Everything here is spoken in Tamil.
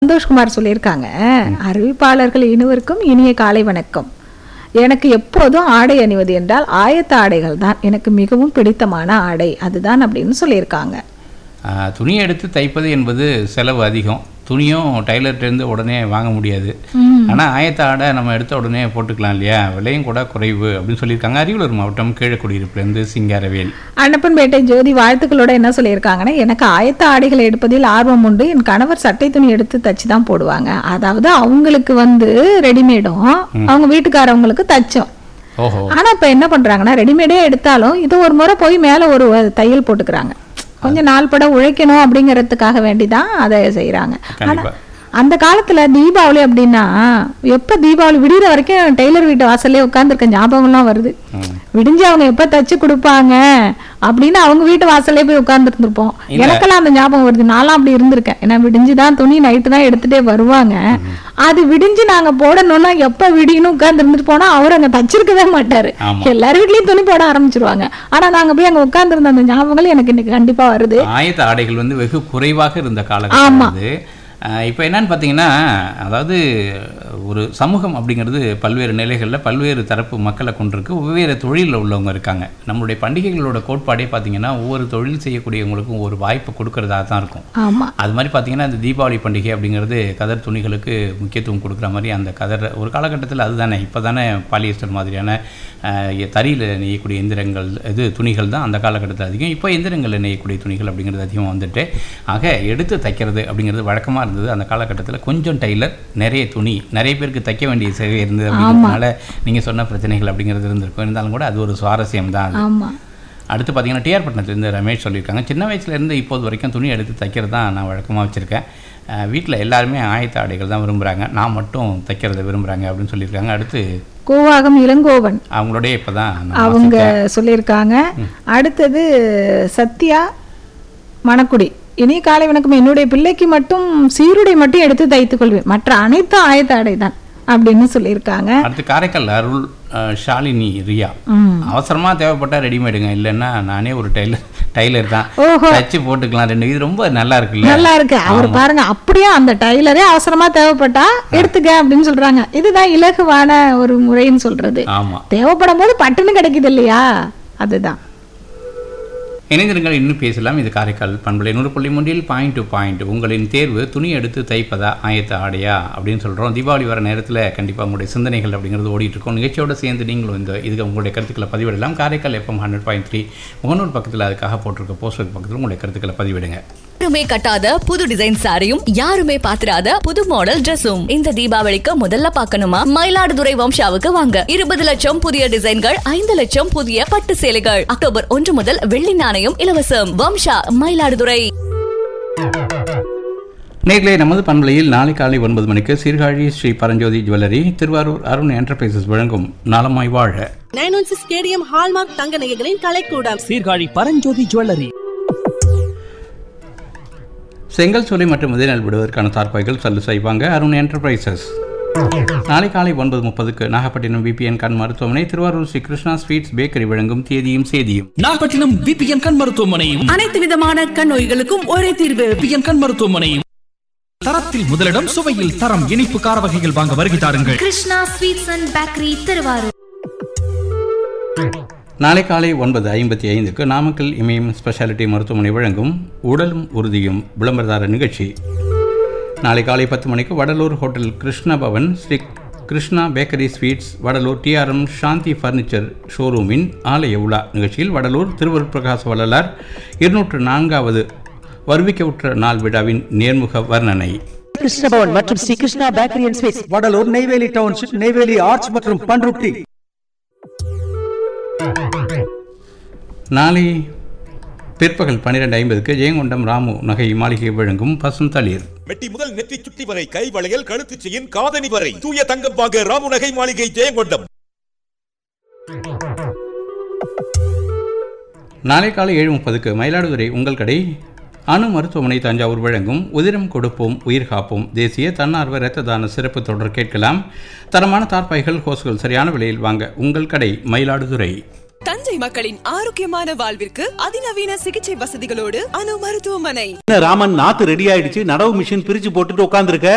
சந்தோஷ்குமார் சொல்லியிருக்காங்க அறிவிப்பாளர்கள் இனிவருக்கும் இனிய காலை வணக்கம் எனக்கு எப்போதும் ஆடை அணிவது என்றால் ஆயத்த ஆடைகள் தான் எனக்கு மிகவும் பிடித்தமான ஆடை அதுதான் அப்படின்னு சொல்லியிருக்காங்க ஆஹ், துணி எடுத்து தைப்பது என்பது செலவு அதிகம் துணியும் டைலர்கிட்டேருந்து உடனே வாங்க முடியாது ஆனால் ஆயத்த ஆடை நம்ம எடுத்த உடனே போட்டுக்கலாம் இல்லையா விலையும் கூட குறைவு அப்படின்னு சொல்லியிருக்காங்க அரியலூர் மாவட்டம் கீழக்குடியிருப்புலேருந்து சிங்காரவேல் அன்னப்பன்பேட்டை ஜோதி வாழ்த்துக்களோட என்ன சொல்லியிருக்காங்கன்னா எனக்கு ஆயத்த ஆடைகளை எடுப்பதில் ஆர்வம் உண்டு என் கணவர் சட்டை துணி எடுத்து தச்சு தான் போடுவாங்க அதாவது அவங்களுக்கு வந்து ரெடிமேடும் அவங்க வீட்டுக்காரவங்களுக்கு தச்சோம் ஓஹோ ஆனா இப்ப என்ன பண்றாங்கன்னா ரெடிமேடே எடுத்தாலும் இது ஒரு முறை போய் மேல ஒரு தையல் போட்டுக்கிறாங்க கொஞ்சம் நாள் பட உழைக்கணும் அப்படிங்கறதுக்காக வேண்டிதான் அதை செய்யறாங்க ஆனா கண்டிப்பா அந்த காலத்துல தீபாவளி அப்படின்னா எப்ப தீபாவளி விடிகிற வரைக்கும் டெய்லர் வீட்டு வாசல்லே உட்காந்துருக்க ஞாபகம்லாம் வருது ம். விடிஞ்சு அவங்க எப்ப தச்சு கொடுப்பாங்க அப்படின்னு அவங்க வீட்டு வாசல்லே போய் உட்கார்ந்துருந்துருப்போம் எனக்கெல்லாம் அந்த ஞாபகம் வருது நான்லாம் அப்படி இருந்திருக்கேன் ஏன்னா விடிஞ்சுதான் துணி நைட்டு தான் எடுத்துட்டே வருவாங்க அது விடிஞ்சு நாங்க போடணும்னா எப்ப விடியணும் உட்கார்ந்து இருந்துட்டு போனா அவர் அங்க தச்சிருக்கவே மாட்டாரு ஆமா. எல்லார் வீட்லயும் துணி போட ஆரம்பிச்சிருவாங்க ஆனா நாங்க போய் அங்க உட்கார்ந்து அந்த ஞாபகங்கள் எனக்கு இன்னைக்கு கண்டிப்பா வருது ஆயத்த ஆடைகள் வந்து வெகு குறைவாக இருந்த காலகட்டம் வந்து இப்போ என்னன்னு பார்த்தீங்கன்னா அதாவது ஒரு சமூகம் அப்படிங்கிறது பல்வேறு நிலைகளில் பல்வேறு தரப்பு மக்களை கொண்டிருக்கு வெவ்வேறு தொழிலில் உள்ளவங்க இருக்காங்க நம்மளுடைய பண்டிகைகளோட கோட்பாடே பார்த்தீங்கன்னா ஒவ்வொரு தொழில் செய்யக்கூடியவங்களுக்கும் ஒரு வாய்ப்பு கொடுக்கறதா தான் இருக்கும் ஆமா அது மாதிரி பார்த்தீங்கன்னா இந்த தீபாவளி பண்டிகை அப்படிங்கிறது கதர் துணிகளுக்கு முக்கியத்துவம் கொடுக்குற மாதிரி அந்த கதர் ஒரு காலகட்டத்தில் அதுதானே இப்போ தானே பாலியஸ்டர் மாதிரியான தறியில் நெய்யக்கூடிய எந்திரங்கள் இது துணிகள் தான் அந்த காலகட்டத்தில் அதிகம் இப்போ எந்திரங்களில் நெய்யக்கூடிய துணிகள் அப்படிங்கிறது அதிகம் வந்துட்டு ஆக எடுத்து தைக்கிறது அப்படிங்கிறது வழக்கமாக இருந்தது அந்த காலகட்டத்தில் கொஞ்சம் டெய்லர் நிறைய துணி நிறைய பேருக்கு தைக்க வேண்டிய சேவை இருந்தது அப்படிங்கிறதுனால நீங்கள் சொன்ன பிரச்சனைகள் அப்படிங்கிறது இருந்திருக்கும் இருந்தாலும் கூட அது ஒரு சுவாரஸ்யம் தான் அது ஆமா அடுத்து பார்த்தீங்கன்னா டிஆர் பட்டணத்துலேருந்து ரமேஷ் சொல்லியிருக்காங்க சின்ன வயசுலேருந்து இப்போது வரைக்கும் துணி எடுத்து தைக்கிறது தான் நான் வழக்கமாக வச்சுருக்கேன் வீட்டில் எல்லாருமே ஆயத்த ஆடைகள் தான் விரும்புகிறாங்க நான் மட்டும் தைக்கிறத விரும்புகிறாங்க அப்படின்னு சொல்லியிருக்காங்க அடுத்து கூவாகம் இளங்கோவன் அவங்களோடய இப்போ தான் அவங்க சொல்லியிருக்காங்க அடுத்தது சத்யா மணக்குடி இனி காலை வணக்கம் என்னுடைய பிள்ளைக்கு மட்டும் சீருடை மட்டும் எடுத்து தைத்துக் கொள்வேன் மற்ற அனைத்து ஆயத்த ஆடை தான் அப்படின்னு சொல்லியிருக்காங்க அடுத்து காரைக்கால் அருள் அஹ், ஷாலினி ரியா ம். அவசரமாக தேவைப்பட்டால் ரெடிமேடுங்க இல்லைன்னா நானே ஒரு டைலர் டைலர் தான் ஓஹோ. தச்சு போட்டுக்கலாம் ரெண்டு இது ரொம்ப நல்லா இருக்குல்ல நல்லா இருக்கு அவர் பாருங்க அப்படியே அந்த டைலரே அவசரமா தேவைப்பட்டா எடுத்துக்க அப்படின்னு சொல்றாங்க இதுதான் இலகுவான ஒரு முறைன்னு சொல்றது ஆமாம் தேவைப்படும் போது பட்டுன்னு கிடைக்குது இல்லையா அதுதான் இணைந்திருங்கள் இன்னும் பேசலாம் இது காரைக்கால் பண்பலை நூறு புள்ளி மூன்றில் பாயிண்ட் டு பாயிண்ட் உங்களின் தேர்வு துணி எடுத்து தைப்பதா ஆயத்த ஆடையா அப்படின்னு சொல்கிறோம் தீபாவளி வர நேரத்தில் கண்டிப்பாக உங்களுடைய சிந்தனைகள் அப்படிங்கிறது ஓடிட்டு இருக்கும் நிகழ்ச்சியோட சேர்ந்து நீங்களும் இந்த இதுக்கு உங்களுடைய கருத்துக்களை பதிவிடலாம் Karaikal FM hundred point three முகநூல் பக்கத்தில் அதுக்காக போட்டிருக்க போஸ்டர் பக்கத்தில் உங்களுடைய கருத்துக்களை பதிவிடுங்க யாருமே கட்டாத புது டிசைன் சாரியும் யாருமே பாத்திராத புது மாடல் Dress-உம் இந்த தீபாவளிக்கு முதல்ல பார்க்கணுமா மயிலாடுதுறை வம்சாவுக்கு வாங்க இருபது லட்சம் புதிய டிசைன்கள் ஐந்து லட்சம் புதிய பட்டு சேலைகள் அக்டோபர் ஒன்று முதல் வெள்ளி நாணயம் இலவசம் வம்சா மயிலாடுதுறை நேர்களே நமது பண்பலையில் நாளை காலை ஒன்பது மணிக்கு சீர்காழி ஸ்ரீ பரஞ்சோதி ஜுவல்லரி திருவாரூர் அருண் என்டர்பிரைசஸ் வழங்கும் நலமாய் வாழ nine one six KDM hallmark தங்க நகைகளின் கலைக்கூடம் சீர்காழி பரஞ்சோதி ஜுவல்லரி செங்கல் சோலை மற்றும் விதைநெல் விடுவதற்கான தார்பாய்கள் சல்லு செய்வாங்க அருண் என்டர்பிரைசஸ் நாளை காலை ஒன்பது முப்பதுக்கு நாகப்பட்டினம் விபிஎன் கண் மருத்துவமனை திருவாரூர் ஸ்ரீ கிருஷ்ணா ஸ்வீட்ஸ் பேக்கரி வழங்கும் தேதியும் சேதியும் நாகப்பட்டினம் விபிஎன் கண் மருத்துவமனை அனைத்து விதமான கண் நோய்களுக்கும் ஒரே தீர்வு விபிஎன் கண் மருத்துவமனை தரத்தில் முதலிடம் சுவையில் தரம் இனிப்பு கார வகைகள் வாங்க வருகை தாருங்கள் Krishna sweets and bakery Thiruvarur நாளை காலை ஒன்பது ஐம்பத்தி ஐந்துக்கு நாமக்கல் இமயம் ஸ்பெஷாலிட்டி மருத்துவமனை வழங்கும் உடலும் உறுதியும் விளம்பரதார நிகழ்ச்சி நாளை காலை பத்து மணிக்கு Vadalur hotel Krishna Bhavan Sri Krishna bakery sweets Vadalur TRM Shanti furniture ஷோரூமின் ஆலய உலா நிகழ்ச்சியில் வடலூர் திருவருட் பிரகாச வள்ளலார் இருநூற்று நான்காவது வருவிக்கவுற்ற நாள் விழாவின் நேர்முக வர்ணனை கிருஷ்ணபவன் மற்றும் Sri Krishna bakery and sweets Vadalur Neyveli township Neyveli arts மற்றும் பண்ருட்டி நாளை பிற்பகல் பன்னிரெண்டு ஐம்பதுக்கு ஜெயங்கொண்டம் ராமு நகை மாளிகை வழங்கும் பசும் தளிர் மெட்டி முதல் நெற்றி சுட்டி வரை கை வளையல் கழுத்து செயின் காதணி வரை தூய தங்கம் வாங்க ராமுநகை மாளிகை ஜெயங்கொண்டம் நாளை காலை ஏழு முப்பதுக்கு மயிலாடுதுறை உங்கள் கடை அணு மருத்துவமனை தஞ்சாவூர் வழங்கும் உதிரம் கொடுப்போம் உயிர் காப்போம் தேசிய தன்னார்வ இரத்த தான சிறப்பு தொடர் கேட்கலாம் தரமான தார்பாய்கள் ஹோஸ்கள் சரியான விலையில் வாங்க உங்கள் கடை மயிலாடுதுறை தஞ்சை மக்களின் ஆரோக்கியமான வாழ்விற்கு அதிநவீன சிகிச்சை வசதிகளோடு அணு மருத்துவமனை ராமன் நாத்து ரெடி ஆயிடுச்சு நடவு மிஷின் பிரிச்சு போட்டுட்டு உட்காந்துருக்க